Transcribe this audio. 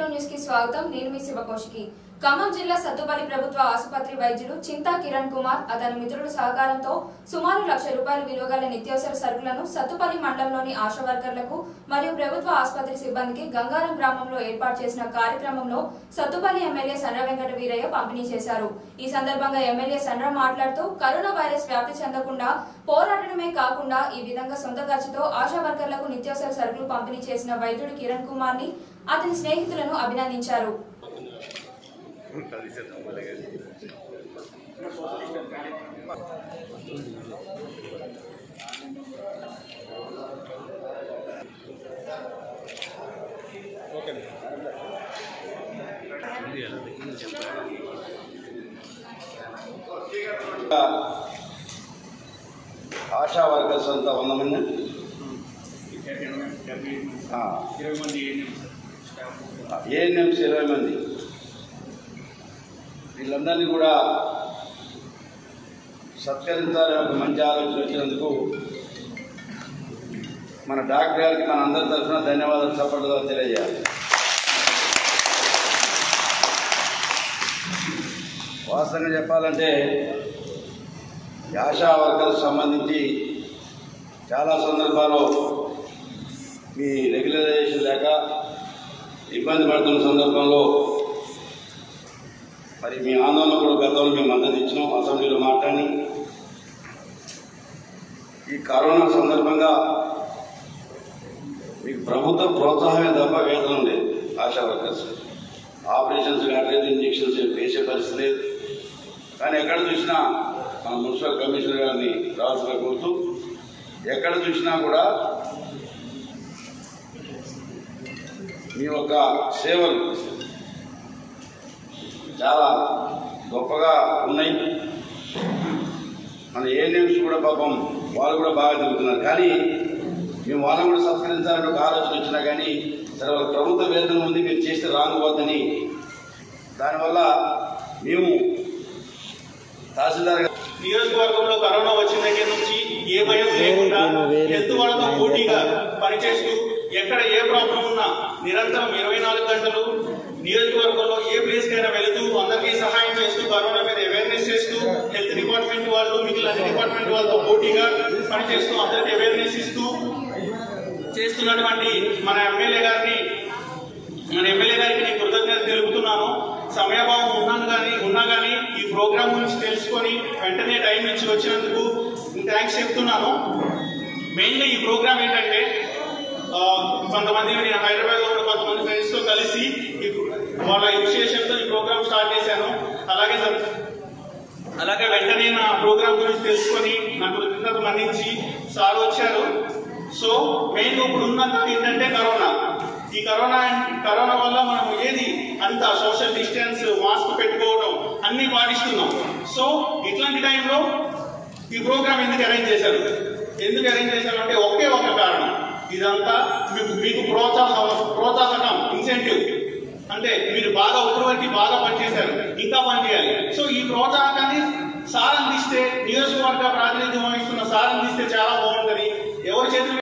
two news కి స్వాగతం నేను మీ శివకోశికి ఖమ్మం జిల్లా సత్తుపల్లి ప్రభుత్వ ఆసుపత్రి వైద్యుడు చింతా కిరణ్ కుమార్ అతని మిత్రుల సహకారంతో సుమారు లక్ష రూపాయల విలువ గల నిత్యావసర సరుకులను సత్తుపల్లి మండలంలోని ఆశా వర్కర్లకు మరియు ప్రభుత్వ ఆసుపత్రి సిబ్బందికి గంగారం గ్రామంలో ఏర్పాటు చేసిన కార్యక్రమంలో సత్తుపల్లి ఎమ్మెల్యే సండ్ర వెంకట వీరయ్య పంపిణీ చేశారు ఈ సందర్భంగా ఎమ్మెల్యే సండ్ర మాట్లాడుతూ కరోనా వైరస్ వ్యాప్తి చెందకుండా పోరాడటమే కాకుండా ఈ విధంగా సొంత ఖర్చుతో ఆశా వర్కర్లకు నిత్యావసర సరుకులు పంపిణీ చేసిన వైద్యుడు కిరణ్ కుమార్ ని అతని స్నేహితులను అభినందించారు ఆశా వర్కర్స్ అంతా వంద మంది ఆ, ఇరవై మంది ఏఎన్ఎంస్ ఇరవై మంది వీళ్ళందరినీ కూడా సత్కరించాలని ఒక మంచి ఆలోచన వచ్చినందుకు మన డాక్టర్ గారికి మన అందరి తరఫున ధన్యవాదాలు సపోర్టుగా తెలియజేయాలి వాస్తవంగా చెప్పాలంటే ఈ ఆశా వర్కర్స్ సంబంధించి చాలా సందర్భాల్లో మీ రెగ్యులరైజేషన్ లేక ఇబ్బంది పడుతున్న సందర్భంలో మరి మీ ఆందోళన కూడా గతంలో మేము మద్దతు ఇచ్చినాం అసెంబ్లీలో మాట్లాడి ఈ కరోనా సందర్భంగా మీకు ప్రభుత్వ ప్రోత్సాహమే తప్ప వేతనం లేదు ఆశా వర్కర్స్ ఆపరేషన్స్ కావట్లేదు ఇంజక్షన్స్ వేసే పరిస్థితి లేదు కానీ ఎక్కడ చూసినా మన మున్సిపల్ కమిషనర్ గారిని రావాల్సిన కోరుతూ ఎక్కడ చూసినా కూడా మీ యొక్క సేవలు చాలా గొప్పగా ఉన్నాయి మన ఏఎన్ఎంస్ కూడా పాపం వాళ్ళు కూడా బాగా తిరుగుతున్నారు కానీ మేము వాళ్ళని కూడా సత్కరించాలని ఒక ఆలోచన వచ్చినా కానీ సరే వాళ్ళ ప్రభుత్వ వేతనం ఉంది మీరు చేస్తే రాంగ్ పోద్దని దానివల్ల మేము తహసీల్దార్ గారు నియోజకవర్గంలో కరోనా వచ్చిన దగ్గర నుంచి ఏ భయం లేకుండా హెల్త్ వాళ్ళతో పోటీగా పనిచేస్తూ ఎక్కడ ఏ ప్రాబ్లం ఉన్నా నిరంతరం ఇరవై నాలుగు గంటలు నియోజకవర్గంలో ఏ ప్లేస్ కైనా వెళుతూ అందరికీ సహాయం చేస్తూ కరోనా మీద అవేర్నెస్ చేస్తూ హెల్త్ డిపార్ట్మెంట్ వాళ్ళు మిగిలిన అన్ని డిపార్ట్మెంట్ వాళ్ళతో పోటీగా పనిచేస్తూ అందరికీ అవేర్నెస్ ఇస్తూ చేస్తున్నటువంటి మన ఎమ్మెల్యే గారిని మన ఎమ్మెల్యే గారికి నేను కృతజ్ఞత తెలుపుతున్నాను సమయభావం ఉన్నాను కానీ ఉన్నా కానీ ఈ ప్రోగ్రామ్ గురించి తెలుసుకొని వెంటనే టైం ఇచ్చి వచ్చినందుకు థ్యాంక్స్ చెప్తున్నాను మెయిన్గా ఈ ప్రోగ్రామ్ ఏంటంటే ఆ, కొంతమంది నేను హైదరాబాద్లో ఉన్న కొంతమంది ఫ్రెండ్స్తో కలిసి ఈ వాళ్ళ ఇనిషియేషన్తో ఈ ప్రోగ్రామ్ స్టార్ట్ చేశాను అలాగే సార్ అలాగే వెంటనే నా ప్రోగ్రామ్ గురించి తెలుసుకొని నాకు కృతజ్ఞత మన్నించి సార్ వచ్చారు సో మెయిన్ ఇప్పుడు ఉన్నది ఏంటంటే కరోనా ఈ కరోనా కరోనా వల్ల మనం ఏది అంత సోషల్ డిస్టెన్స్ మాస్క్ పెట్టుకోవడం అన్ని పాటిస్తున్నాం సో ఇట్లాంటి టైంలో ఈ ప్రోగ్రామ్ ఎందుకు అరేంజ్ చేశారు ఎందుకు అరేంజ్ చేశారు అంటే ఒకే ఒక కారణం ఇదంతా మీకు మీకు ప్రోత్సాహం ప్రోత్సాహకం ఇన్సెంటివ్ అంటే మీరు బాగా ఇప్పటివరకు బాగా పనిచేశారు ఇంకా పనిచేయాలి సో ఈ ప్రోత్సాహకాన్ని సార్ అందిస్తే నియోజకవర్గ ప్రాతినిధ్యం వహిస్తున్న సార్ అందిస్తే చాలా బాగుంటుంది ఎవరి చేతులు